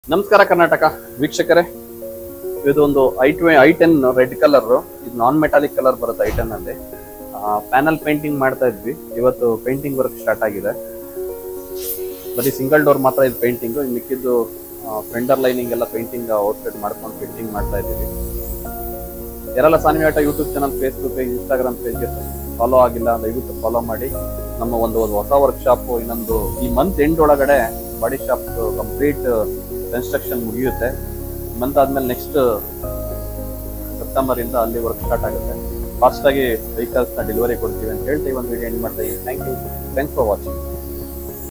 ನಮಸ್ಕಾರ ಕರ್ನಾಟಕ ವೀಕ್ಷಕರೇ ಇದು ಒಂದು ಐ ಟ್ವೆ ಐ ಟೆನ್ ರೆಡ್ ಕಲರ್ ಇದು ನಾನ್ ಮೆಟಾಲಿಕ್ ಕಲರ್ ಬರುತ್ತೆ ಐ ಟೆನ್ ಅಲ್ಲಿ ಪ್ಯಾನಲ್ ಪೇಂಟಿಂಗ್ ಮಾಡ್ತಾ ಇದ್ವಿ ಇವತ್ತು ಪೇಂಟಿಂಗ್ ವರ್ಕ್ ಸ್ಟಾರ್ಟ್ ಆಗಿದೆ ಬರೀ ಸಿಂಗಲ್ ಡೋರ್ ಮಾತ್ರ ಇದು ಪೇಂಟಿಂಗ್ ಇನ್ನು ಮಿಕ್ಕಿದ್ದು ಫೆಂಡರ್ ಲೈನಿಂಗ್ ಎಲ್ಲ ಪೇಂಟಿಂಗ್ ಔಟ್ಸೆಟ್ ಮಾಡ್ಕೊಂಡು ಪೇಂಟಿಂಗ್ ಮಾಡ್ತಾ ಇದ್ದೀವಿ ಯಾರೆಲ್ಲ Saanvi auto YouTube channel Facebook page Instagram ಪೇಜ್ಗೆ ಫಾಲೋ ಆಗಿಲ್ಲ ದಯವಿಟ್ಟು ಫಾಲೋ ಮಾಡಿ ನಮ್ಮ ಒಂದು ಒಂದು ಹೊಸ ವರ್ಕ್ಶಾಪ್ ಇನ್ನೊಂದು ಈ ಮಂತ್ ಎಂಡ್ ಒಳಗಡೆ ಬಾಡಿ ಶಾಪ್ ಕಂಪ್ಲೀಟ್ ಕನ್ಸ್ಟ್ರಕ್ಷನ್ ಮುಗಿಯುತ್ತೆ ಮಂತ್ ಆದ್ಮೇಲೆ ನೆಕ್ಸ್ಟ್ ಸೆಪ್ಟೆಂಬರ್ ಇಂದ ಅಲ್ಲಿ ವರ್ಕ್ ಸ್ಟಾರ್ಟ್ ಆಗುತ್ತೆ ಫಾಸ್ಟ್ ಆಗಿ ವೆಹಿಕಲ್ಸ್ ನ ಡೆಲಿವರಿ ಕೊಡ್ತೀವಿ ಅಂತ ಹೇಳ್ತೀವಿ ಒಂದು ವಿಡಿಯೋ ಎಂಡ್ ಮಾಡ್ತಾ ಇದ್ದೀನಿ thank you thanks for watching